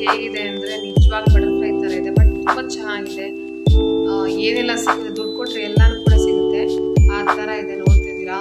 ಹೇಗಿದೆ ಅಂದರೆ ನಿಜವಾಗ ಬಟರ್ಫ್ಲೈ ಥರ ಇದೆ ಬಟ್ ತುಂಬ ಚೆನ್ನಾಗಿದೆ ಆ, ಏನೆಲ್ಲ ಸಿಗುತ್ತೆ ದುಡ್ಡು ಕೊಟ್ಟರೆ ಎಲ್ಲನೂ ಕೂಡ ಸಿಗುತ್ತೆ ಆ ಥರ ಇದೆ ನೋಡ್ತಿದ್ದೀರಾ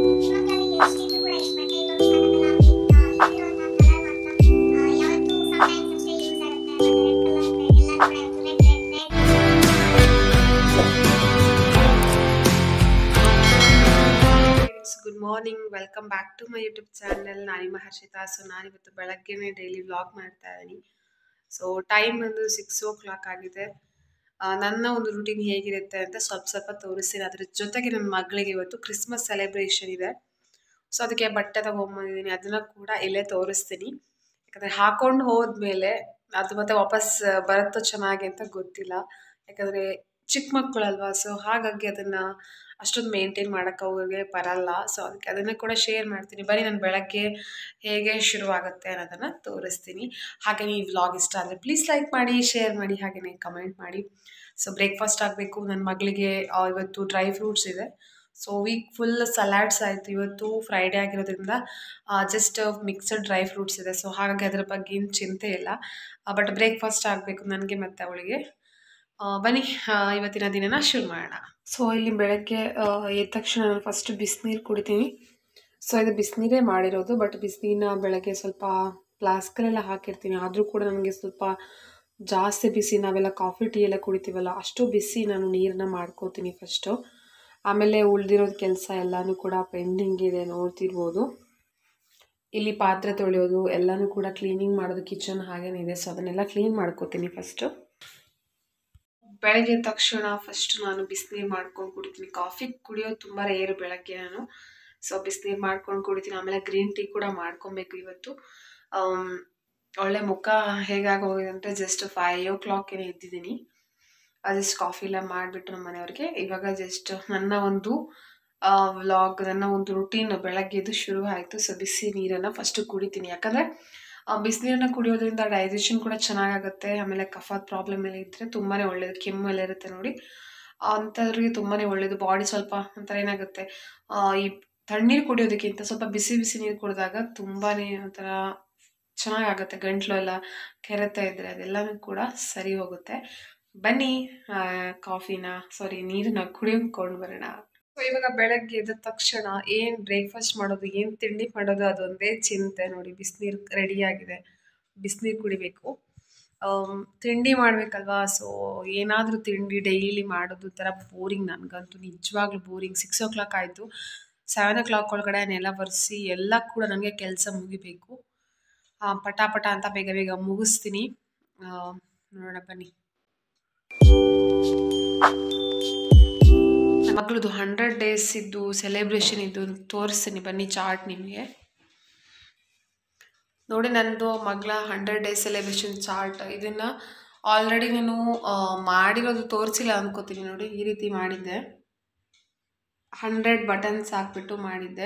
good morning welcome back to my YouTube channel ನಾನು ನಿಮ್ಮ ಹರ್ಷಿತಾ ಸೊ ನಾನಿವತ್ತು ಬೆಳಗ್ಗೆನೇ ಡೈಲಿ ವ್ಲಾಗ್ ಮಾಡ್ತಾ ಇದ್ದೀನಿ ಸೊ ಟೈಮ್ ಬಂದು ಸಿಕ್ಸ್ ಓ ಕ್ಲಾಕ್ ಆಗಿದೆ ಆ, ನನ್ನ ಒಂದು ರೂಟೀನ್ ಹೇಗಿರುತ್ತೆ ಅಂತ ಸ್ವಲ್ಪ ಸ್ವಲ್ಪ ತೋರಿಸ್ತೀನಿ ಅದ್ರ ಜೊತೆಗೆ ನನ್ನ ಮಗಳಿಗೆ ಇವತ್ತು ಕ್ರಿಸ್ಮಸ್ ಸೆಲೆಬ್ರೇಷನ್ ಇದೆ ಸೊ ಅದಕ್ಕೆ ಬಟ್ಟೆ ತಗೊಂಬಂದಿದ್ದೀನಿ ಅದನ್ನು ಕೂಡ ಇಲ್ಲೇ ತೋರಿಸ್ತೀನಿ ಯಾಕಂದರೆ ಹಾಕೊಂಡು ಹೋದ್ಮೇಲೆ ಅದು ಮತ್ತೆ ವಾಪಸ್ ಬರುತ್ತೋ ಚೆನ್ನಾಗಿ ಅಂತ ಗೊತ್ತಿಲ್ಲ ಯಾಕಂದರೆ ಚಿಕ್ಕ ಮಕ್ಕಳಲ್ವಾ ಸೊ ಹಾಗಾಗಿ ಅದನ್ನು ಅಷ್ಟೊಂದು ಮೇಂಟೈನ್ ಮಾಡೋಕ್ಕೆ ಅವ್ರಿಗೆ ಬರಲ್ಲ ಸೊ ಅದಕ್ಕೆ ಅದನ್ನು ಕೂಡ ಶೇರ್ ಮಾಡ್ತೀನಿ ಬರೀ ನಾನು ಬೆಳಗ್ಗೆ ಹೇಗೆ ಶುರುವಾಗುತ್ತೆ ಅನ್ನೋದನ್ನು ತೋರಿಸ್ತೀನಿ ಹಾಗೆ ಈ ವ್ಲಾಗ್ ಇಷ್ಟ ಆದರೆ ಪ್ಲೀಸ್ ಲೈಕ್ ಮಾಡಿ ಶೇರ್ ಮಾಡಿ ಹಾಗೆಯೇ ಕಮೆಂಟ್ ಮಾಡಿ ಸೊ ಬ್ರೇಕ್ಫಾಸ್ಟ್ ಆಗಬೇಕು ನನ್ನ ಮಗಳಿಗೆ ಆ, ಇವತ್ತು ಡ್ರೈ ಫ್ರೂಟ್ಸ್ ಇದೆ ಸೊ ವೀಕ್ ಫುಲ್ ಸಲಾಡ್ಸ್ ಆಯಿತು ಇವತ್ತು ಫ್ರೈಡೇ ಆಗಿರೋದ್ರಿಂದ ಜಸ್ಟ್ ಮಿಕ್ಸಡ್ ಡ್ರೈ ಫ್ರೂಟ್ಸ್ ಇದೆ ಸೊ ಹಾಗಾಗಿ ಅದರ ಬಗ್ಗೆ ಏನು ಚಿಂತೆ ಇಲ್ಲ ಬಟ್ ಬ್ರೇಕ್ಫಾಸ್ಟ್ ಆಗಬೇಕು ನನಗೆ ಮತ್ತು ಅವಳಿಗೆ ಆ, ಬನ್ನಿ ಆ, ಇವತ್ತಿನ ದಿನನ ಶುರು ಮಾಡೋಣ ಸೊ ಇಲ್ಲಿ ಬೆಳಗ್ಗೆ ಆ, ಎದ್ದ ತಕ್ಷಣ ನಾನು ಫಸ್ಟ್ ಬಿಸಿನೀರು ಕುಡಿತೀನಿ ಸೊ ಇದು ಬಿಸಿನೀರೇ ಮಾಡಿರೋದು ಬಟ್ ಬಿಸಿನೀರನ್ನ ಬೆಳಗ್ಗೆ ಸ್ವಲ್ಪ ಫ್ಲಾಸ್ಕಲ್ಲೆಲ್ಲ ಹಾಕಿರ್ತೀನಿ ಆದರೂ ಕೂಡ ನನಗೆ ಸ್ವಲ್ಪ ಜಾಸ್ತಿ ಬಿಸಿ ನಾವೆಲ್ಲ ಕಾಫಿ ಟೀ ಎಲ್ಲ ಕುಡಿತೀವಲ್ಲ ಅಷ್ಟು ಬಿಸಿ ನಾನು ನೀರನ್ನ ಮಾಡ್ಕೋತೀನಿ ಫಸ್ಟು ಆಮೇಲೆ ಉಳ್ದಿರೋದು ಕೆಲಸ ಎಲ್ಲನೂ ಕೂಡ ಪೆಂಡಿಂಗ್ ಇದೆ ನೋಡ್ತಿರ್ಬೋದು ಇಲ್ಲಿ ಪಾತ್ರೆ ತೊಳೆಯೋದು ಎಲ್ಲನೂ ಕೂಡ ಕ್ಲೀನಿಂಗ್ ಮಾಡೋದು ಕಿಚನ್ ಹಾಗೇನಿದೆ ಸೊ ಅದನ್ನೆಲ್ಲ ಕ್ಲೀನ್ ಮಾಡ್ಕೋತೀನಿ ಫಸ್ಟು ಬೆಳಗ್ಗೆ ಎದ್ದ ತಕ್ಷಣ ಫಸ್ಟ್ ನಾನು ಬಿಸಿನೀರು ಮಾಡ್ಕೊಂಡು ಕುಡಿತೀನಿ ಕಾಫಿ ಕುಡಿಯೋದು ತುಂಬ ರೇರು ಬೆಳಗ್ಗೆ ನಾನು ಸೊ ಬಿಸಿನೀರು ಮಾಡ್ಕೊಂಡು ಕುಡಿತೀನಿ ಆಮೇಲೆ ಗ್ರೀನ್ ಟೀ ಕೂಡ ಮಾಡ್ಕೊಬೇಕು ಇವತ್ತು ಆಮ್, ಒಳ್ಳೆ ಮುಖ ಹೇಗಾಗಿ ಹೋಗಿದೆ ಅಂದರೆ ಜಸ್ಟ್ ಫೈವ್ ಓ ಕ್ಲಾಕೇನೆ ಎದ್ದಿದ್ದೀನಿ ಜಸ್ಟ್ ಕಾಫಿ ಎಲ್ಲ ಮಾಡಿಬಿಟ್ಟು ನಮ್ಮ ಮನೆಯವ್ರಿಗೆ ಇವಾಗ ಜಸ್ಟ್ ನನ್ನ ಒಂದು ವ್ಲಾಗ್ ನನ್ನ ಒಂದು ರುಟೀನ್ ಬೆಳಗ್ಗೆದು ಶುರು ಆಯಿತು ಸೊ ಬಿಸಿ ನೀರನ್ನು ಫಸ್ಟು ಕುಡಿತೀನಿ ಯಾಕಂದರೆ ಬಿಸಿನೀರನ್ನ ಕುಡಿಯೋದ್ರಿಂದ ಡೈಜೆಷನ್ ಕೂಡ ಚೆನ್ನಾಗಾಗುತ್ತೆ ಆಮೇಲೆ ಕಫದ ಪ್ರಾಬ್ಲಮ್ ಎಲ್ಲ ಇದ್ದರೆ ತುಂಬಾ ಒಳ್ಳೆಯದು ಕೆಮ್ಮು ಎಲ್ಲ ಇರುತ್ತೆ ನೋಡಿ ಅಂಥವ್ರಿಗೆ ತುಂಬಾ ಒಳ್ಳೆಯದು ಬಾಡಿ ಸ್ವಲ್ಪ ಒಂಥರ ಏನಾಗುತ್ತೆ ಆ, ಈ ತಣ್ಣೀರು ಕುಡಿಯೋದಕ್ಕಿಂತ ಸ್ವಲ್ಪ ಬಿಸಿ ಬಿಸಿ ನೀರು ಕುಡಿದಾಗ ತುಂಬಾ ಒಂಥರ ಚೆನ್ನಾಗಾಗುತ್ತೆ ಗಂಟ್ಲು ಎಲ್ಲ ಕೆರೆತ ಇದ್ದರೆ ಅದೆಲ್ಲನೂ ಕೂಡ ಸರಿ ಹೋಗುತ್ತೆ ಬನ್ನಿ ಆ, ಕಾಫಿನ ಸಾರಿ ನೀರನ್ನ ಕುಡಿಯೋಕೊಂಡು ಬರೋಣ ಸೊ ಇವಾಗ ಬೆಳಗ್ಗೆ ಎದ್ದ ತಕ್ಷಣ ಏನು ಬ್ರೇಕ್ಫಾಸ್ಟ್ ಮಾಡೋದು ಏನು ತಿಂಡಿ ಮಾಡೋದು ಅದೊಂದೇ ಚಿಂತೆ ನೋಡಿ ಬಿಸಿನೀರು ರೆಡಿಯಾಗಿದೆ ಬಿಸಿನೀರು ಕುಡಿಬೇಕು ಆಮ್, ತಿಂಡಿ ಮಾಡಬೇಕಲ್ವಾ ಸೊ ಏನಾದರೂ ತಿಂಡಿ ಡೈಲಿ ಮಾಡೋದು ಥರ ಬೋರಿಂಗ್ ನನಗಂತೂ ನಿಜವಾಗ್ಲೂ ಬೋರಿಂಗ್ ಸಿಕ್ಸ್ ಓ ಕ್ಲಾಕ್ ಆಯಿತು ಸೆವೆನ್ ಓ ಕ್ಲಾಕ್ ಒಳಗಡೆ ನೆಲ ಒರೆಸಿ ಎಲ್ಲ ಕೂಡ ನನಗೆ ಕೆಲಸ ಮುಗಿಬೇಕು ಆ, ಪಟ ಪಟ ಅಂತ ಬೇಗ ಬೇಗ ಮುಗಿಸ್ತೀನಿ ಆ, ನೋಡೋಣ ಬನ್ನಿ ನನ್ನ ಮಗಳದು ಹಂಡ್ರೆಡ್ ಡೇಸ್ ಇದ್ದು ಸೆಲೆಬ್ರೇಷನ್ ಇದ್ದು ತೋರಿಸ್ತೀನಿ ಬನ್ನಿ ಚಾರ್ಟ್ ನಿಮಗೆ ನೋಡಿ ನಂದು ಮಗಳ ಹಂಡ್ರೆಡ್ ಡೇಸ್ ಸೆಲೆಬ್ರೇಷನ್ ಚಾರ್ಟ್ ಇದನ್ನು ಆಲ್ರೆಡಿ ನಾನು ಆ, ಮಾಡಿರೋದು ತೋರಿಸಿಲ್ಲ ಅನ್ಕೋತೀನಿ ನೋಡಿ ಈ ರೀತಿ ಮಾಡಿದ್ದೆ ಹಂಡ್ರೆಡ್ ಬಟನ್ಸ್ ಹಾಕ್ಬಿಟ್ಟು ಮಾಡಿದ್ದೆ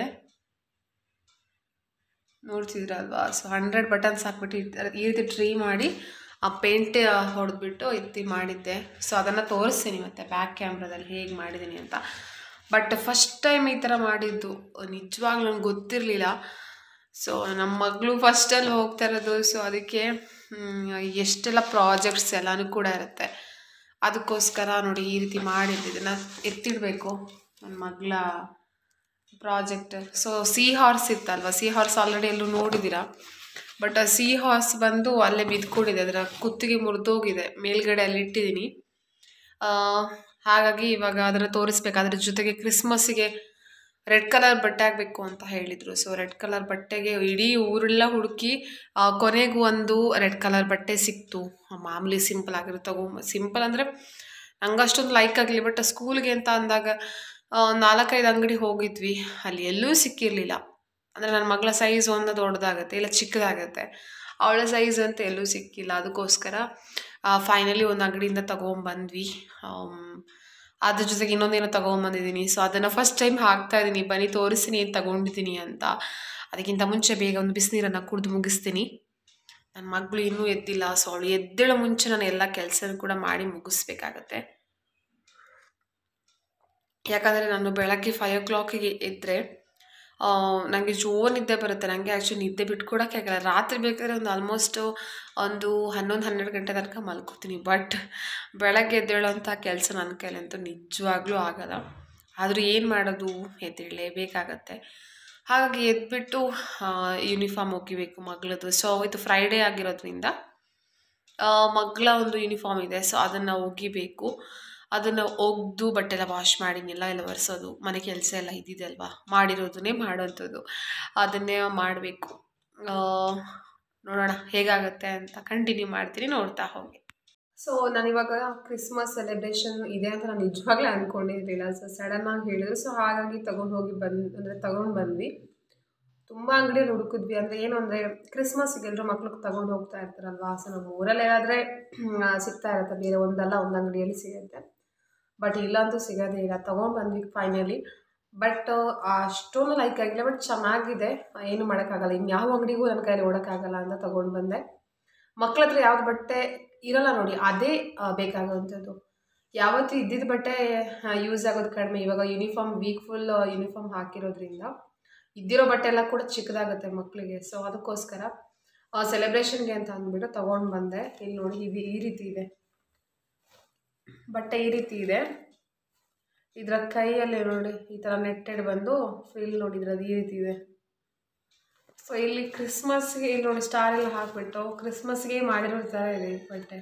ನೋಡ್ತಿದ್ರಲ್ವಾ ಸೊ ಹಂಡ್ರೆಡ್ ಬಟನ್ಸ್ ಹಾಕ್ಬಿಟ್ಟು ಈ ಥರ- ಈ ರೀತಿ ಟ್ರೀ ಮಾಡಿ ಆ ಪೇಂಟ್ ಹೊಡೆದ್ಬಿಟ್ಟು ಎತ್ತಿ ಮಾಡಿದ್ದೆ ಸೊ ಅದನ್ನು ತೋರಿಸ್ತೀನಿ ಮತ್ತೆ ಬ್ಯಾಕ್ ಕ್ಯಾಮ್ರಾದಲ್ಲಿ ಹೇಗೆ ಮಾಡಿದ್ದೀನಿ ಅಂತ ಬಟ್ ಫಸ್ಟ್ ಟೈಮ್ ಈ ಥರ ಮಾಡಿದ್ದು ನಿಜವಾಗ್ಲೂ ನನಗೆ ಗೊತ್ತಿರಲಿಲ್ಲ ಸೊ ನಮ್ಮ ಮಗಳು ಫಸ್ಟಲ್ಲಿ ಹೋಗ್ತಾ ಇರೋದು ಸೊ ಅದಕ್ಕೆ ಹ್ಮ್, ಎಷ್ಟೆಲ್ಲ ಪ್ರಾಜೆಕ್ಟ್ಸ್ ಎಲ್ಲನೂ ಕೂಡ ಇರುತ್ತೆ ಅದಕ್ಕೋಸ್ಕರ ನೋಡಿ ಈ ರೀತಿ ಮಾಡಿದ್ದು ಇದನ್ನು ಎತ್ತಿಡಬೇಕು ನನ್ನ ಮಗಳ ಪ್ರಾಜೆಕ್ಟ್ ಸೊ ಸಿ ಹಾರ್ಸ್ ಇತ್ತಲ್ವ ಸಿ ಹಾರ್ಸ್ ಆಲ್ರೆಡಿ ಎಲ್ಲೂ ನೋಡಿದ್ದೀರಾ ಬಟ್ ಸಿ ಹಾರ್ಸ್ ಬಂದು ಅಲ್ಲೇ ಬಿದ್ಕೊಂಡಿದೆ ಅದರ ಕುತ್ತಿಗೆ ಮುರಿದೋಗಿದೆ ಮೇಲ್ಗಡೆ ಅಲ್ಲಿ ಇಟ್ಟಿದ್ದೀನಿ ಆ, ಹಾಗಾಗಿ ಇವಾಗ ಅದನ್ನು ತೋರಿಸ್ಬೇಕು ಅದ್ರ ಜೊತೆಗೆ ಕ್ರಿಸ್ಮಸ್ಸಿಗೆ ರೆಡ್ ಕಲರ್ ಬಟ್ಟೆ ಆಗಬೇಕು ಅಂತ ಹೇಳಿದರು ಸೊ ರೆಡ್ ಕಲರ್ ಬಟ್ಟೆಗೆ ಇಡೀ ಊರೆಲ್ಲ ಹುಡುಕಿ ಆ, ಕೊನೆಗೂ ಒಂದು ರೆಡ್ ಕಲರ್ ಬಟ್ಟೆ ಸಿಕ್ತು ಮಾಮೂಲಿ ಸಿಂಪಲ್ ಆಗಿರೋ ತಗೊಂಬ ಸಿಂಪಲ್ ಅಂದರೆ ನಂಗೆ ಅಷ್ಟೊಂದು ಲೈಕ್ ಆಗಲಿ ಬಟ್ ಸ್ಕೂಲ್ಗೆ ಅಂತ ಅಂದಾಗ ಆ, ನಾಲ್ಕೈದು ಅಂಗಡಿ ಹೋಗಿದ್ವಿ ಅಲ್ಲಿ ಎಲ್ಲೂ ಸಿಕ್ಕಿರಲಿಲ್ಲ ಅಂದರೆ ನನ್ನ ಮಗಳ ಸೈಜ್ ಒಂದು ದೊಡ್ಡದಾಗತ್ತೆ ಇಲ್ಲ ಚಿಕ್ಕದಾಗತ್ತೆ ಅವಳ ಸೈಜ್ ಅಂತ ಎಲ್ಲೂ ಸಿಕ್ಕಿಲ್ಲ ಅದಕ್ಕೋಸ್ಕರ ಫೈನಲಿ ಒಂದು ಅಂಗಡಿಯಿಂದ ತೊಗೊಂಬಂದ್ವಿ ಅದ್ರ ಜೊತೆಗೆ ಇನ್ನೊಂದೇನೋ ತೊಗೊಂಬಂದಿದ್ದೀನಿ ಸೊ ಅದನ್ನು ಫಸ್ಟ್ ಟೈಮ್ ಹಾಕ್ತಾ ಇದ್ದೀನಿ ಬನ್ನಿ ತೋರಿಸ್ತೀನಿ ಏನು ತಗೊಂಡಿದ್ದೀನಿ ಅಂತ ಅದಕ್ಕಿಂತ ಮುಂಚೆ ಬೇಗ ಒಂದು ಬಿಸಿನೀರನ್ನು ಕುಡಿದು ಮುಗಿಸ್ತೀನಿ ನನ್ನ ಮಗಳು ಇನ್ನೂ ಎದ್ದಿಲ್ಲ ಸೊ ಅವಳು ಎದ್ದೇಳೋ ಮುಂಚೆ ನಾನು ಎಲ್ಲ ಕೆಲಸನೂ ಕೂಡ ಮಾಡಿ ಮುಗಿಸ್ಬೇಕಾಗತ್ತೆ ಯಾಕಂದರೆ ನಾನು ಬೆಳಗ್ಗೆ ಫೈವ್ ಓ ಕ್ಲಾಕಿಗೆ ಎದ್ದರೆ ನನಗೆ ಜೋರು ನಿದ್ದೆ ಬರುತ್ತೆ ನನಗೆ ಆ್ಯಕ್ಚುಲಿ ನಿದ್ದೆ ಬಿಟ್ಕೊಡೋಕ್ಕೆ ಆಗಲ್ಲ ರಾತ್ರಿ ಬೇಕಾದ್ರೆ ಒಂದು ಆಲ್ಮೋಸ್ಟು ಒಂದು ಹನ್ನೊಂದು ಹನ್ನೆರಡು ಗಂಟೆ ತನಕ ಮಲ್ಕೋತೀನಿ ಬಟ್ ಬೆಳಗ್ಗೆ ಎದ್ದೇಳೋಂಥ ಕೆಲಸ ನನ್ನ ಕೈಲಂತೂ ನಿಜವಾಗ್ಲೂ ಆಗಲ್ಲ ಆದರೂ ಏನು ಮಾಡೋದು ಎದ್ದೇಳಲೇಬೇಕಾಗತ್ತೆ ಹಾಗಾಗಿ ಎದ್ಬಿಟ್ಟು ಯೂನಿಫಾರ್ಮ್ ಒಗಿಬೇಕು ಮಗಳದು ಸೊ ಇದು ಫ್ರೈಡೇ ಆಗಿರೋದ್ರಿಂದ ಮಗಳ ಒಂದು ಯೂನಿಫಾರ್ಮ್ ಇದೆ ಸೊ ಅದನ್ನು ಒಗಿಬೇಕು ಅದನ್ನು ಒಗೆದು ಬಟ್ಟೆ ಎಲ್ಲ ವಾಶ್ ಮಾಡಿ ನೆಲ ಎಲ್ಲ ಒರೆಸೋದು ಮನೆ ಕೆಲಸ ಎಲ್ಲ ಇದ್ದಿದೆ ಅಲ್ವಾ ಮಾಡಿರೋದನ್ನೇ ಮಾಡೋವಂಥದ್ದು ಅದನ್ನೇ ಮಾಡಬೇಕು ನೋಡೋಣ ಹೇಗಾಗುತ್ತೆ ಅಂತ ಕಂಟಿನ್ಯೂ ಮಾಡ್ತೀನಿ ನೋಡ್ತಾ ಹೋಗಿ ಸೊ ನಾನಿವಾಗ ಕ್ರಿಸ್ಮಸ್ ಸೆಲೆಬ್ರೇಷನ್ ಇದೆ ಅಂತ ನಾನು ನಿಜವಾಗ್ಲೂ ಅಂದ್ಕೊಂಡಿರಲಿಲ್ಲ ಸೊ ಸಡನ್ನಾಗಿ ಹೇಳಿದ್ರು ಸೊ ಹಾಗಾಗಿ ತೊಗೊಂಡು ಹೋಗಿ ಬಂದು ಅಂದರೆ ತೊಗೊಂಡು ಬಂದ್ವಿ ತುಂಬ ಅಂಗಡಿಯಲ್ಲಿ ಹುಡುಕಿದ್ವಿ ಅಂದರೆ ಏನು ಅಂದರೆ ಕ್ರಿಸ್ಮಸ್ಗೆ ಎಲ್ಲರೂ ಮಕ್ಳಿಗೆ ತೊಗೊಂಡು ಹೋಗ್ತಾ ಇರ್ತಾರಲ್ವಾ ಸೊ ನಮ್ಮ ಊರಲ್ಲೇನಾದರೆ ಸಿಗ್ತಾ ಇರುತ್ತೆ ಬೇರೆ ಒಂದಲ್ಲ ಒಂದು ಅಂಗಡಿಯಲ್ಲಿ ಸಿಗುತ್ತೆ ಬಟ್ ಇಲ್ಲಂತೂ ಸಿಗೋದೇ ಇಲ್ಲ ತೊಗೊಂಡು ಬಂದ್ವಿ ಫೈನಲಿ ಬಟ್ ಅಷ್ಟೊಂದು ಲೈಕ್ ಆಗಿಲ್ಲ ಬಟ್ ಚೆನ್ನಾಗಿದೆ ಏನು ಮಾಡೋಕ್ಕಾಗಲ್ಲ ಇನ್ನು ಯಾವ ಅಂಗಡಿಗೂ ನನ್ನ ಕೈಯಲ್ಲಿ ಓಡೋಕ್ಕಾಗಲ್ಲ ಅಂತ ತೊಗೊಂಡು ಬಂದೆ ಮಕ್ಳ ಹತ್ರ ಯಾವ್ದು ಬಟ್ಟೆ ಇರಲ್ಲ ನೋಡಿ ಅದೇ ಬೇಕಾಗುವಂಥದ್ದು ಯಾವತ್ತೂ ಇದ್ದಿದ್ದ ಬಟ್ಟೆ ಯೂಸ್ ಆಗೋದು ಕಡಿಮೆ ಇವಾಗ ಯೂನಿಫಾರ್ಮ್ ವೀಕ್ ಫುಲ್ ಯೂನಿಫಾರ್ಮ್ ಹಾಕಿರೋದ್ರಿಂದ ಇದ್ದಿರೋ ಬಟ್ಟೆ ಎಲ್ಲ ಕೂಡ ಚಿಕ್ಕದಾಗುತ್ತೆ ಮಕ್ಕಳಿಗೆ ಸೊ ಅದಕ್ಕೋಸ್ಕರ ಸೆಲೆಬ್ರೇಷನ್ಗೆ ಅಂತ ಅಂದ್ಬಿಟ್ಟು ತೊಗೊಂಡು ಬಂದೆ ಇಲ್ಲಿ ನೋಡಿ ಇದು ಈ ರೀತಿ ಇದೆ ಬಟ್ಟೆ ಈ ರೀತಿ ಇದೆ ಇದರ ಕೈಯಲ್ಲಿ ನೋಡಿ ಈ ಥರ ನೆಟ್ಟೆಡ್ ಬಂದು ಫ್ರಿಲ್ ನೋಡಿ ಇದ್ರದ್ದು ಈ ರೀತಿ ಇದೆ ಸೊ ಇಲ್ಲಿ ಕ್ರಿಸ್ಮಸ್ಗೆ ಇಲ್ಲಿ ನೋಡಿ ಸ್ಟಾರ್ ಎಲ್ಲ ಹಾಕ್ಬಿಟ್ಟು ಕ್ರಿಸ್ಮಸ್ಗೆ ಮಾಡಿರೋ ಥರ ಇದೆ ಈ ಬಟ್ಟೆ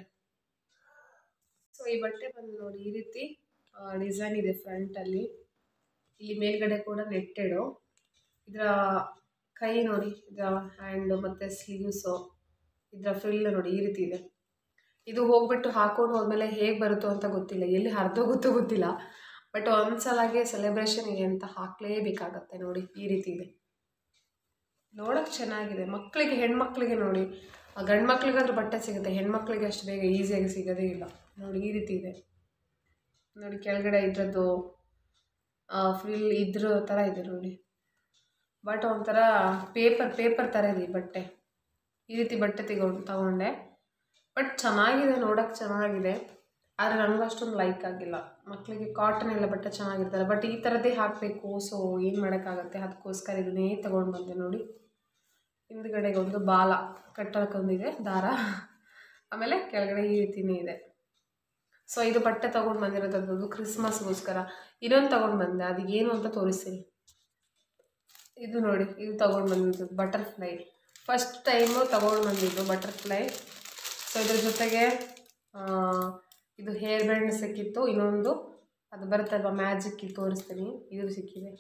ಸೊ ಈ ಬಟ್ಟೆ ಬಂದು ನೋಡಿ ಈ ರೀತಿ ಡಿಸೈನ್ ಇದೆ ಫ್ರಂಟಲ್ಲಿ ಇಲ್ಲಿ ಮೇಲ್ಗಡೆ ಕೂಡ ನೆಟ್ಟೆಡು ಇದರ ಕೈ ನೋಡಿ ಇದರ ಹ್ಯಾಂಡು ಮತ್ತು ಸ್ಲೀವ್ಸು ಇದರ ಫ್ರಿಲ್ ನೋಡಿ ಈ ರೀತಿ ಇದೆ ಇದು ಹೋಗ್ಬಿಟ್ಟು ಹಾಕೊಂಡು ಹೋದ್ಮೇಲೆ ಹೇಗೆ ಬರುತ್ತೋ ಅಂತ ಗೊತ್ತಿಲ್ಲ ಎಲ್ಲಿ ಹರಿದೋಗುತ್ತೋ ಗೊತ್ತಿಲ್ಲ ಬಟ್ ಒಂದ್ಸಲಾಗೆ ಸೆಲೆಬ್ರೇಷನ್ಗೆ ಅಂತ ಹಾಕಲೇಬೇಕಾಗತ್ತೆ ನೋಡಿ ಈ ರೀತಿ ಇದೆ ನೋಡೋಕ್ಕೆ ಚೆನ್ನಾಗಿದೆ ಮಕ್ಕಳಿಗೆ ಹೆಣ್ಮಕ್ಳಿಗೆ ನೋಡಿ ಗಂಡು ಮಕ್ಳಿಗಾದ್ರೂ ಬಟ್ಟೆ ಸಿಗುತ್ತೆ ಹೆಣ್ಮಕ್ಳಿಗೆ ಅಷ್ಟು ಬೇಗ ಈಸಿಯಾಗಿ ಸಿಗೋದೇ ಇಲ್ಲ ನೋಡಿ ಈ ರೀತಿ ಇದೆ ನೋಡಿ ಕೆಳಗಡೆ ಇದ್ರದ್ದು ಫ್ರಿಲ್ ಇದ್ರ ಥರ ಇದೆ ನೋಡಿ ಬಟ್ ಒಂಥರ ಪೇಪರ್ ಪೇಪರ್ ಥರ ಇದೆ ಈ ಬಟ್ಟೆ ಈ ರೀತಿ ಬಟ್ಟೆ ತಗೊಂಡು ತಗೊಂಡೆ ಬಟ್ ಚೆನ್ನಾಗಿದೆ ನೋಡೋಕ್ಕೆ ಚೆನ್ನಾಗಿದೆ ಆದರೆ ನನಗೂ ಅಷ್ಟೊಂದು ಲೈಕ್ ಆಗಿಲ್ಲ ಮಕ್ಕಳಿಗೆ ಕಾಟನ್ ಎಲ್ಲ ಬಟ್ಟೆ ಚೆನ್ನಾಗಿರ್ತಲ್ಲ ಬಟ್ ಈ ಥರದ್ದೇ ಹಾಕಬೇಕು ಸೊ ಏನು ಮಾಡೋಕ್ಕಾಗತ್ತೆ ಅದಕ್ಕೋಸ್ಕರ ಇದನ್ನೇ ತೊಗೊಂಡು ಬಂದೆ ನೋಡಿ ಹಿಂದ್ಗಡೆಗೆ ಒಂದು ಬಾಲ ಕಟ್ಟೋಕ್ಕೊಂದಿದೆ ದಾರ ಆಮೇಲೆ ಕೆಳಗಡೆ ಈ ರೀತಿನೇ ಇದೆ ಸೊ ಇದು ಬಟ್ಟೆ ತೊಗೊಂಡು ಬಂದಿರೋದು ಕ್ರಿಸ್ಮಸ್ಗೋಸ್ಕರ ಇನ್ನೊಂದು ತೊಗೊಂಡು ಬಂದೆ ಅದು ಏನು ಅಂತ ತೋರಿಸ್ತೀನಿ ಇದು ನೋಡಿ ಇದು ತೊಗೊಂಡು ಬಂದಿದ್ದು ಬಟರ್ಫ್ಲೈ ಫಸ್ಟ್ ಟೈಮು ತೊಗೊಂಡು ಬಂದಿದ್ದು ಬಟರ್ಫ್ಲೈ ಸೊ ಇದ್ರ ಜೊತೆಗೆ ಇದು ಹೇರ್ ಬ್ಯಾಂಡ್ ಸಿಕ್ಕಿತ್ತು ಇನ್ನೊಂದು ಅದು ಬರುತ್ತಲ್ವ ಮ್ಯಾಜಿಕ್ ತೋರಿಸ್ತೀನಿ ಇದು ಸಿಕ್ಕಿದೆ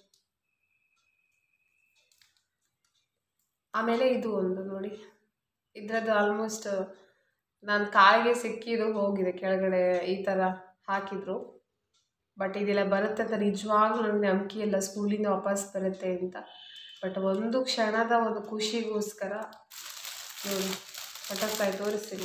ಆಮೇಲೆ ಇದು ಒಂದು ನೋಡಿ ಇದರದ್ದು ಆಲ್ಮೋಸ್ಟ್ ನಾನು ಕಾಲಿಗೆ ಸಿಕ್ಕಿದ್ದು ಹೋಗಿದೆ ಕೆಳಗಡೆ ಈ ಥರ ಹಾಕಿದ್ರು ಬಟ್ ಇದೆಲ್ಲ ಬರುತ್ತೆ ಅಂತ ನಿಜವಾಗ್ಲೂ ನನಗೆ ನಂಬಿಕೆ ಇಲ್ಲ ಸ್ಕೂಲಿಂದ ವಾಪಸ್ ಬರುತ್ತೆ ಅಂತ ಬಟ್ ಒಂದು ಕ್ಷಣದ ಒಂದು ಖುಷಿಗೋಸ್ಕರ ನೋಡಿ ಬಟರ್ಫ್ಲೈ ತೋರಿಸ್ತೀನಿ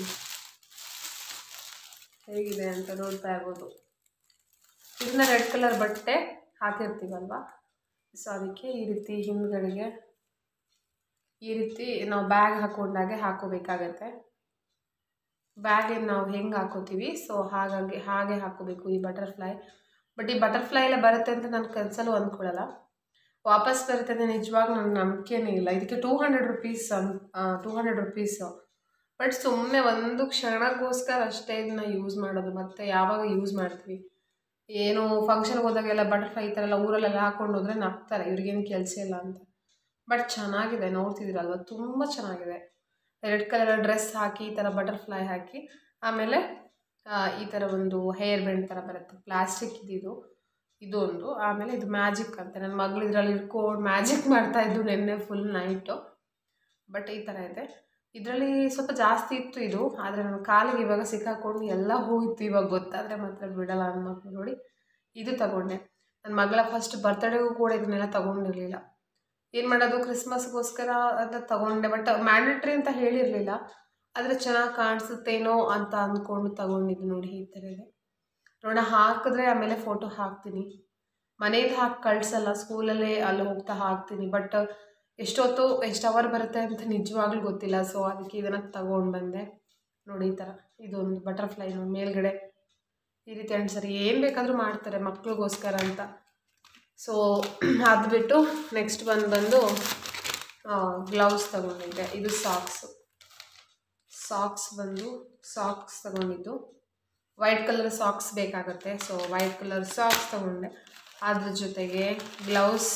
ಹೇಗಿದೆ ಅಂತ ನೋಡ್ತಾ ಇರ್ಬೋದು ಇದನ್ನ ರೆಡ್ ಕಲರ್ ಬಟ್ಟೆ ಹಾಕಿರ್ತೀವಲ್ವ ಸೊ ಅದಕ್ಕೆ ಈ ರೀತಿ ಹಿಂದ್ಗಡೆಗೆ ಈ ರೀತಿ ನಾವು ಬ್ಯಾಗ್ ಹಾಕೊಂಡಾಗೆ ಹಾಕೋಬೇಕಾಗತ್ತೆ ಬ್ಯಾಗಿಗೆ ನಾವು ಹೆಂಗೆ ಹಾಕೋತೀವಿ ಸೊ ಹಾಗಾಗಿ ಹಾಗೆ ಹಾಕೋಬೇಕು ಈ ಬಟರ್ಫ್ಲೈ ಬಟ್ ಈ ಬಟರ್ಫ್ಲೈ ಎಲ್ಲ ಬರುತ್ತೆ ಅಂತ ನಾನು ಕನ್ಸಲ್ಲೂ ಅಂದ್ಕೊಳ್ಳಲ್ಲ ವಾಪಸ್ ಬರುತ್ತೆ ಅಂದರೆ ನಿಜವಾಗ ನನಗೆ ನಂಬಿಕೆನೇ ಇಲ್ಲ ಇದಕ್ಕೆ ಟೂ ಹಂಡ್ರೆಡ್ ರುಪೀಸ್ ಅನ್ ಟೂ ಹಂಡ್ರೆಡ್ ರುಪೀಸು ಬಟ್ ಸುಮ್ಮನೆ ಒಂದು ಕ್ಷಣಕ್ಕೋಸ್ಕರ ಅಷ್ಟೇ ಇದನ್ನ ಯೂಸ್ ಮಾಡೋದು ಮತ್ತು ಯಾವಾಗ ಯೂಸ್ ಮಾಡ್ತೀವಿ ಏನು ಫಂಕ್ಷನ್ಗೆ ಹೋದಾಗೆಲ್ಲ ಬಟರ್ಫ್ಲೈ ಈ ಥರ ಎಲ್ಲ ಊರಲ್ಲೆಲ್ಲ ಹಾಕೊಂಡು ಹೋದ್ರೆ ನಗ್ತಾರೆ ಇವ್ರಿಗೇನು ಕೆಲಸ ಇಲ್ಲ ಅಂತ ಬಟ್ ಚೆನ್ನಾಗಿದೆ ನೋಡ್ತಿದ್ದೀರಲ್ವ ತುಂಬ ಚೆನ್ನಾಗಿದೆ ರೆಡ್ ಕಲರ್ ಡ್ರೆಸ್ ಹಾಕಿ ಈ ಥರ ಬಟರ್ಫ್ಲೈ ಹಾಕಿ ಆಮೇಲೆ ಈ ಥರ ಒಂದು ಹೇರ್ ಬ್ಯಾಂಡ್ ಥರ ಬರುತ್ತೆ ಪ್ಲಾಸ್ಟಿಕ್ ಇದ್ದಿದ್ದು ಇದು ಒಂದು ಆಮೇಲೆ ಇದು ಮ್ಯಾಜಿಕ್ ಅಂತ ನನ್ನ ಮಗಳು ಇದರಲ್ಲಿ ಇಟ್ಕೊಂಡು ಮ್ಯಾಜಿಕ್ ಮಾಡ್ತಾಯಿದ್ದು ನೆನ್ನೆ ಫುಲ್ ನೈಟು ಬಟ್ ಈ ಥರ ಇದೆ ಇದರಲ್ಲಿ ಸ್ವಲ್ಪ ಜಾಸ್ತಿ ಇತ್ತು ಇದು ಆದರೆ ನನ್ನ ಕಾಲಿಗೆ ಇವಾಗ ಸಿಕ್ಕಾಕೊಂಡು ಎಲ್ಲ ಹೋಗಿತ್ತು ಇವಾಗ ಗೊತ್ತಾದರೆ ಮಾತ್ರ ಬಿಡಲ್ಲ ನನ್ನ ಮಕ್ಕಳು ನೋಡಿ ಇದು ತಗೊಂಡೆ ನನ್ನ ಮಗಳ ಫಸ್ಟ್ ಬರ್ತಡೇಗೂ ಕೂಡ ಇದನ್ನೆಲ್ಲ ತೊಗೊಂಡಿರಲಿಲ್ಲ ಏನು ಮಾಡೋದು ಕ್ರಿಸ್ಮಸ್ಗೋಸ್ಕರ ಅಂತ ತಗೊಂಡೆ ಬಟ್ ಮ್ಯಾಂಡೇಟ್ರಿ ಅಂತ ಹೇಳಿರಲಿಲ್ಲ ಆದರೆ ಚೆನ್ನಾಗಿ ಕಾಣಿಸುತ್ತೇನೋ ಅಂತ ಅಂದ್ಕೊಂಡು ತಗೊಂಡಿದ್ದು ನೋಡಿ ಈ ಥರ ಇದೆ ನೋಡೋಣ ಹಾಕಿದ್ರೆ ಆಮೇಲೆ ಫೋಟೋ ಹಾಕ್ತೀನಿ ಮನೇದು ಹಾಕಿ ಕಳಿಸಲ್ಲ ಸ್ಕೂಲಲ್ಲೇ ಅಲ್ಲಿ ಹೋಗ್ತಾ ಹಾಕ್ತೀನಿ ಬಟ್ ಎಷ್ಟೊತ್ತು ಎಷ್ಟು ಅವರ್ ಬರುತ್ತೆ ಅಂತ ನಿಜವಾಗ್ಲೂ ಗೊತ್ತಿಲ್ಲ ಸೊ ಅದಕ್ಕೆ ಇದನ್ನು ತಗೊಂಡು ಬಂದೆ ನೋಡಿ ಈ ಥರ ಇದೊಂದು ಬಟರ್ಫ್ಲೈ ನೋಡಿ ಮೇಲ್ಗಡೆ ಈ ರೀತಿ ಅಂಟಿಸ್ತಾರೆ ಏನು ಬೇಕಾದರೂ ಮಾಡ್ತಾರೆ ಮಕ್ಳಿಗೋಸ್ಕರ ಅಂತ ಸೊ ಅದು ಬಿಟ್ಟು ನೆಕ್ಸ್ಟ್ ಬಂದು ಬಂದು ಗ್ಲೌಸ್ ತಗೊಂಡಿದ್ದೆ ಇದು ಸಾಕ್ಸು ಸಾಕ್ಸ್ ಬಂದು ಸಾಕ್ಸ್ ತಗೊಂಡಿದ್ದು ವೈಟ್ ಕಲರ್ ಸಾಕ್ಸ್ ಬೇಕಾಗುತ್ತೆ ಸೊ ವೈಟ್ ಕಲರ್ ಸಾಕ್ಸ್ ತಗೊಂಡೆ ಅದ್ರ ಜೊತೆಗೆ ಗ್ಲೌಸ್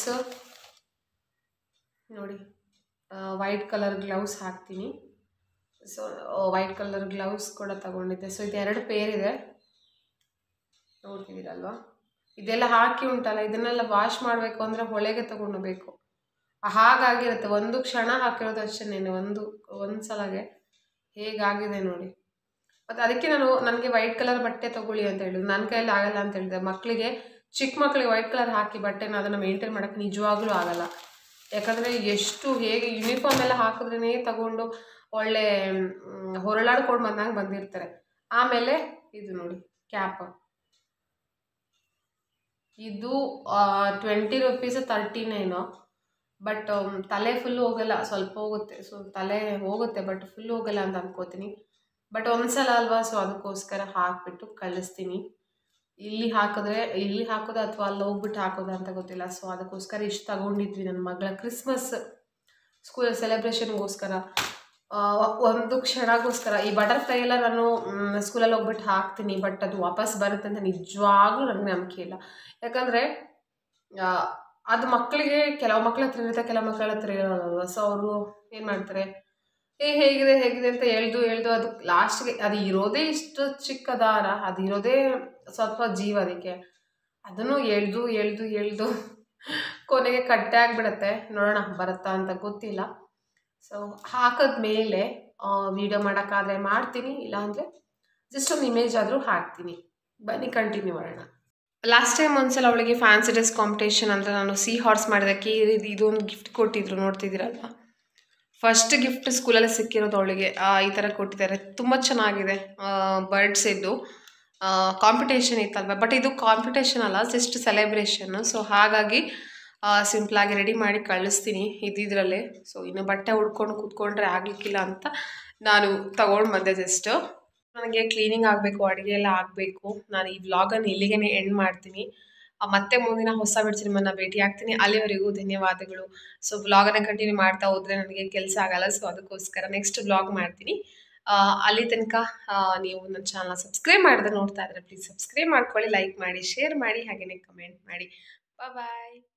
ನೋಡಿ ವೈಟ್ ಕಲರ್ ಗ್ಲೌಸ್ ಹಾಕ್ತೀನಿ ಸೊ ವೈಟ್ ಕಲರ್ ಗ್ಲೌಸ್ ಕೂಡ ತಗೊಂಡಿದ್ದೆ ಸೊ ಇದು ಎರಡು ಪೇರ್ ಇದೆ ನೋಡ್ತಿದ್ದೀರಲ್ವಾ ಇದೆಲ್ಲ ಹಾಕಿ ಉಂಟಲ್ಲ ಇದನ್ನೆಲ್ಲ ವಾಶ್ ಮಾಡಬೇಕು ಅಂದರೆ ಹೊಳೆಗೆ ತಗೊಂಡೋಗ್ಬೇಕು ಹಾಗಾಗಿರುತ್ತೆ ಒಂದು ಕ್ಷಣ ಹಾಕಿರೋದು ಅಷ್ಟೇನೆ ಒಂದು ಒಂದು ಸಲಗೆ ಹೇಗಾಗಿದೆ ನೋಡಿ ಮತ್ತು ಅದಕ್ಕೆ ನಾನು ನನಗೆ ವೈಟ್ ಕಲರ್ ಬಟ್ಟೆ ತಗೊಳ್ಳಿ ಅಂತ ಹೇಳಿದ್ರು ನನ್ನ ಕೈಯಲ್ಲಿ ಆಗಲ್ಲ ಅಂತ ಹೇಳಿದೆ ಮಕ್ಕಳಿಗೆ ಚಿಕ್ಕ ಮಕ್ಕಳಿಗೆ ವೈಟ್ ಕಲರ್ ಹಾಕಿ ಬಟ್ಟೆನ ಅದನ್ನು ಮೇಂಟೈನ್ ಮಾಡೋಕ್ಕೆ ನಿಜವಾಗ್ಲೂ ಆಗಲ್ಲ ಯಾಕಂದರೆ ಎಷ್ಟು ಹೇಗೆ ಯೂನಿಫಾರ್ಮ್ ಎಲ್ಲ ಹಾಕಿದ್ರೇ ತಗೊಂಡು ಒಳ್ಳೆ ಮ್, ಹೊರಳಾಡ್ಕೊಂಡು ಬಂದಂಗೆ ಬಂದಿರ್ತಾರೆ ಆಮೇಲೆ ಇದು ನೋಡಿ ಕ್ಯಾಪ್ ಇದು twenty rupees thirty nine but ತಲೆ ಫುಲ್ ಹೋಗಲ್ಲ ಸ್ವಲ್ಪ ಹೋಗುತ್ತೆ ಸೊ ತಲೆ ಹೋಗುತ್ತೆ ಬಟ್ ಫುಲ್ ಹೋಗಲ್ಲ ಅಂತ ಅನ್ಕೋತೀನಿ ಬಟ್ ಒಂದ್ಸಲ ಅಲ್ವಾ ಸೊ ಅದಕ್ಕೋಸ್ಕರ ಹಾಕ್ಬಿಟ್ಟು ಕಳಿಸ್ತೀನಿ ಇಲ್ಲಿ ಹಾಕಿದ್ರೆ ಇಲ್ಲಿ ಹಾಕೋದು ಅಥವಾ ಅಲ್ಲಿ ಹೋಗ್ಬಿಟ್ಟು ಹಾಕೋದು ಅಂತ ಗೊತ್ತಿಲ್ಲ ಸೊ ಅದಕ್ಕೋಸ್ಕರ ಇಷ್ಟು ತಗೊಂಡಿದ್ವಿ ನನ್ನ ಮಗಳ ಕ್ರಿಸ್ಮಸ್ ಸ್ಕೂಲ್ ಸೆಲೆಬ್ರೇಷನ್ಗೋಸ್ಕರ ಒಂದು ಕ್ಷಣಗೋಸ್ಕರ ಈ ಬಟರ್ಫ್ಲೈ ಎಲ್ಲ ನಾನು ಸ್ಕೂಲಲ್ಲಿ ಹೋಗ್ಬಿಟ್ಟು ಹಾಕ್ತೀನಿ ಬಟ್ ಅದು ವಾಪಸ್ ಬರುತ್ತೆ ಅಂತ ನಿಜವಾಗ್ಲೂ ನನಗೆ ನಂಬಿಕೆ ಇಲ್ಲ ಯಾಕಂದರೆ ಅದು ಮಕ್ಕಳಿಗೆ ಕೆಲವು ಮಕ್ಳ ಹತ್ರ ಇರುತ್ತೆ ಕೆಲವು ಮಕ್ಕಳ ಹತ್ರ ಇರೋಲ್ಲ ಸೊ ಅವರು ಏನು ಮಾಡ್ತಾರೆ ಏ ಹೇಗಿದೆ ಹೇಗಿದೆ ಅಂತ ಹೇಳ್ದು ಹೇಳ್ದು ಅದು ಲಾಸ್ಟ್ಗೆ ಅದು ಇರೋದೇ ಇಷ್ಟು ಚಿಕ್ಕ ದಾರ ಅದು ಇರೋದೇ ಸ್ವಲ್ಪ ಜೀವ ಅದಕ್ಕೆ ಅದನ್ನು ಎಳ್ದು ಎಳ್ದು ಎಳ್ದು ಕೊನೆಗೆ ಕಟ್ಟೆ ಆಗಿಬಿಡತ್ತೆ ನೋಡೋಣ ಬರುತ್ತಾ ಅಂತ ಗೊತ್ತಿಲ್ಲ ಸೊ ಹಾಕಿದ್ಮೇಲೆ ವೀಡಿಯೋ ಮಾಡೋಕ್ಕಾದ್ರೆ ಮಾಡ್ತೀನಿ ಇಲ್ಲಾಂದರೆ ಜಸ್ಟ್ ಒಂದು ಇಮೇಜ್ ಆದರೂ ಹಾಕ್ತೀನಿ ಬನ್ನಿ ಕಂಟಿನ್ಯೂ ಮಾಡೋಣ ಲಾಸ್ಟ್ ಟೈಮ್ ಒಂದ್ಸಲ ಅವಳಿಗೆ ಫ್ಯಾನ್ಸಿ ಡ್ರೆಸ್ ಕಾಂಪಿಟೇಷನ್ ಅಂತ ನಾನು ಸಿ ಹಾರ್ಸ್ ಮಾಡೋದಕ್ಕೆ ಇದು ಇದೊಂದು ಗಿಫ್ಟ್ ಕೊಟ್ಟಿದ್ರು ನೋಡ್ತಿದ್ದೀರಲ್ವ ಫಸ್ಟ್ ಗಿಫ್ಟ್ ಸ್ಕೂಲಲ್ಲಿ ಸಿಕ್ಕಿರೋದು ಅವಳಿಗೆ ಈ ಥರ ಕೊಟ್ಟಿದ್ದಾರೆ ತುಂಬ ಚೆನ್ನಾಗಿದೆ ಬರ್ಡ್ಸ್ ಇದ್ದು ಕಾಂಪಿಟೇಷನ್ ಇತ್ತಲ್ವ ಬಟ್ ಇದು ಕಾಂಪಿಟೇಷನ್ ಅಲ್ಲ ಜಸ್ಟ್ ಸೆಲೆಬ್ರೇಷನ್ನು ಸೊ ಹಾಗಾಗಿ ಸಿಂಪ್ಲಾಗಿ ರೆಡಿ ಮಾಡಿ ಕಳಿಸ್ತೀನಿ ಇದ್ದಿದ್ರಲ್ಲೇ ಸೊ ಇನ್ನು ಬಟ್ಟೆ ಉಡ್ಕೊಂಡು ಕೂತ್ಕೊಂಡ್ರೆ ಆಗಲಿಕ್ಕಿಲ್ಲ ಅಂತ ನಾನು ತಗೊಂಡು ಬಂದೆ ಜಸ್ಟು ನನಗೆ ಕ್ಲೀನಿಂಗ್ ಆಗಬೇಕು ಅಡುಗೆ ಎಲ್ಲ ಆಗಬೇಕು ನಾನು ಈ ವ್ಲಾಗನ್ನು ಇಲ್ಲಿಗೆ ಎಂಡ್ ಮಾಡ್ತೀನಿ ಆ, ಮತ್ತೆ ಮುಂದಿನ ಹೊಸ ಬಿಡ್ಸಿ ನಿಮ್ಮನ್ನು ಭೇಟಿ ಆಗ್ತೀನಿ ಅಲ್ಲಿವರೆಗೂ ಧನ್ಯವಾದಗಳು ಸೊ ವ್ಲಾಗನ್ನು ಕಂಟಿನ್ಯೂ ಮಾಡ್ತಾ ಹೋದರೆ ನನಗೆ ಕೆಲಸ ಆಗಲ್ಲ ಸೊ ಅದಕ್ಕೋಸ್ಕರ ನೆಕ್ಸ್ಟ್ ವ್ಲಾಗ್ ಮಾಡ್ತೀನಿ ಆ, ಅಲ್ಲಿ ತನಕ ಆ, ನೀವು ನನ್ನ ಚಾನಲ್ನ ಸಬ್ಸ್ಕ್ರೈಬ್ ಮಾಡಿದ್ರೆ ನೋಡ್ತಾ ಇದ್ರೆ ಪ್ಲೀಸ್ ಸಬ್ಸ್ಕ್ರೈಬ್ ಮಾಡ್ಕೊಳ್ಳಿ ಲೈಕ್ ಮಾಡಿ ಶೇರ್ ಮಾಡಿ ಹಾಗೆಯೇ ಕಮೆಂಟ್ ಮಾಡಿ ಬಾಯ್